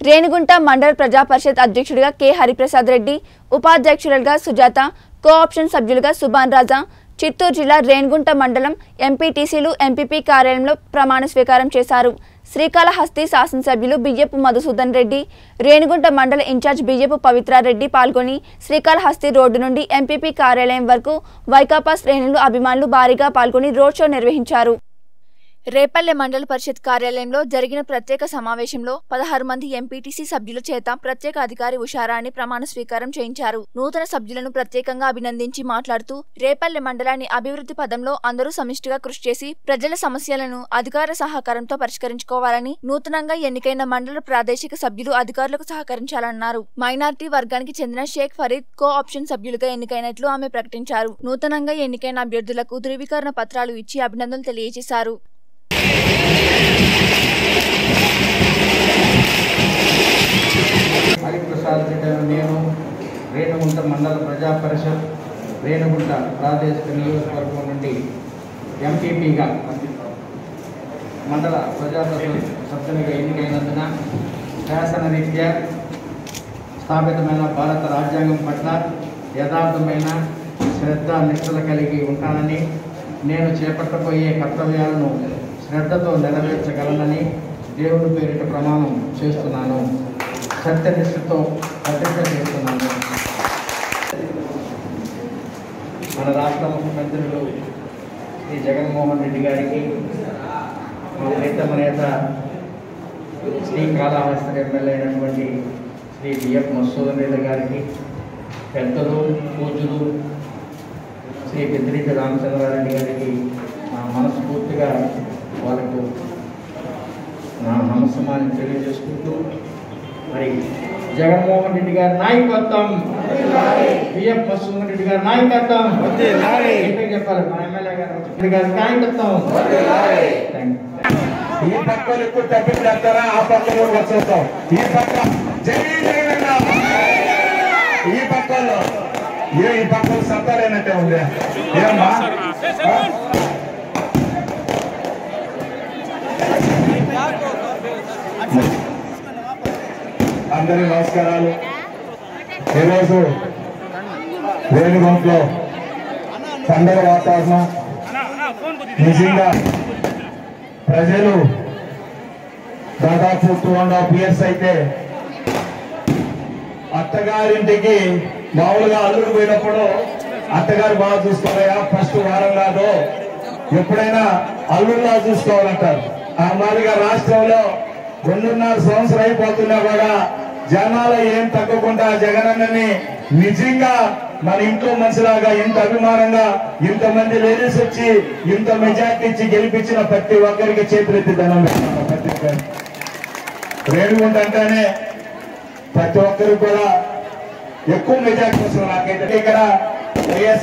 రేణిగుంట మండల ప్రజా పరిషత్ అధ్యక్షుడిగా కె హరిప్రసాద్ రెడ్డి ఉపాధ్యక్షులుగా సుజాత కోఆప్షన్ సభ్యులుగా సుభాన్ రాజా చిత్తూరు జిల్లా రేణిగుంట మండలం ఎంపీటీసీలు ఎంపీపీ కార్యాలయంలో ప్రమాణ స్వీకారం చేశారు శ్రీకాళహస్తి శాసనసభ్యులు బియ్యపు మధుసూదన్ రెడ్డి రేణిగుంట మండల ఇన్ఛార్జ్ బియ్యపు పవిత్రారెడ్డి పాల్గొని శ్రీకాళహస్తి రోడ్డు నుండి ఎంపీపీ కార్యాలయం వరకు వైకాపా శ్రేణులు అభిమానులు భారీగా పాల్గొని రోడ్ షో నిర్వహించారు రేపల్లె మండల పరిషత్ కార్యాలయంలో జరిగిన ప్రత్యేక సమావేశంలో పదహారు మంది ఎంపీటీసీ సభ్యుల చేత ప్రత్యేక అధికారి ఉషారాణి ప్రమాణ స్వీకారం చేయించారు నూతన సభ్యులను ప్రత్యేకంగా అభినందించి మాట్లాడుతూ రేపల్లె మండలాన్ని అభివృద్ధి పదంలో అందరూ సమిష్టిగా కృషి చేసి ప్రజల సమస్యలను అధికార సహకారంతో పరిష్కరించుకోవాలని నూతనంగా ఎన్నికైన మండల ప్రాదేశిక సభ్యులు అధికారులకు సహకరించాలన్నారు మైనార్టీ వర్గానికి చెందిన షేక్ ఫరీద్ కో ఆప్షన్ సభ్యులుగా ఎన్నికైనట్లు ఆమె ప్రకటించారు నూతనంగా ఎన్నికైన అభ్యర్థులకు ధృవీకరణ పత్రాలు ఇచ్చి అభినందనలు తెలియజేశారు హరిప్రసాద్ రెడ్డి అనే నేను రేణుగుంట మండల ప్రజా పరిషత్ రేణుగుంట ప్రాదేశిక నియోజకవర్గం నుండి ఎంపీపీగా మండల ప్రజా పరిషత్ సభ్యునిగా ఎన్నికైనందున శాసనరీత్యా స్థాపితమైన భారత రాజ్యాంగం పట్ల యథార్థమైన శ్రద్ధ నిష్ఠలు కలిగి ఉంటానని నేను చేపట్టబోయే కర్తవ్యాలను శ్రద్ధతో నెరవేర్చగలనని దేవుని పేరిట ప్రమాణం చేస్తున్నాను సత్యనిష్ఠతో ప్రతిజ్ఞ చేస్తున్నాను మన రాష్ట్ర ముఖ్యమంత్రులు శ్రీ జగన్మోహన్ రెడ్డి గారికి మా ప్రీతమ నేత శ్రీకాళహస్తి ఎమ్మెల్యే అయినటువంటి శ్రీ బిఎఫ్ మసూదన్ రెడ్డి గారికి పెద్దలు పూజలు శ్రీ పెద్దిరెడ్డి రామచంద్రారెడ్డి గారికి నా మనస్ఫూర్తిగా వాళ్ళకు నా నమస్కారాన్ని తెలియజేసుకుంటూ మరి జగన్మోహన్ రెడ్డి గారి నాయకత్వం బిఎఫ్ మసూదన్ రెడ్డి గారి నాయకత్వం ఏంటో చెప్పాలి మా ఎమ్మెల్యే గారు రెడ్డి గారి నాయకత్వం థ్యాంక్ యూ ఈ పక్క ఎక్కువ తప్పించి చేస్తారా ఆ పక్క కూడా వచ్చేస్తాం ఈ పక్క జై జగనన్న ఈ పక్కలో ఏ ఈ పక్క సత్తాలేనట్టే ఉంది ఏమ్మా ఆ? అందరి నమస్కారాలు ఈరోజు వేణుగొంట్లో పండగ వాతావరణం నిజంగా ప్రజలు దాదాపు టూ అండ్ హాఫ్ ఇయర్స్ అయితే అత్తగారింటికి మామూలుగా అల్లుడు పోయినప్పుడు అత్తగారు బాగా చూసుకోవాలయా ఫస్ట్ వారం కాదు ఎప్పుడైనా అల్లుడులా చూసుకోవాలంటారు ఆ మాదిరిగా రాష్ట్రంలో రెండున్నర సంవత్సరం అయిపోతున్నా కూడా జనాలు ఏం తగ్గకుండా జగనన్నని నిజంగా మన ఇంట్లో మనిషిలాగా ఇంత అభిమానంగా ఇంతమంది లేడీస్ వచ్చి ఇంత మెజార్టీ ఇచ్చి గెలిపించిన ప్రతి ఒక్కరికి చేతులెత్తి ధనం పెడతాను ప్రతి ఒక్కరికి రేణుగుంట అంటేనే ప్రతి ఒక్కరికి కూడా ఎక్కువ మెజార్టీ వస్తుంది నాకైతే ఇక్కడ వైఎస్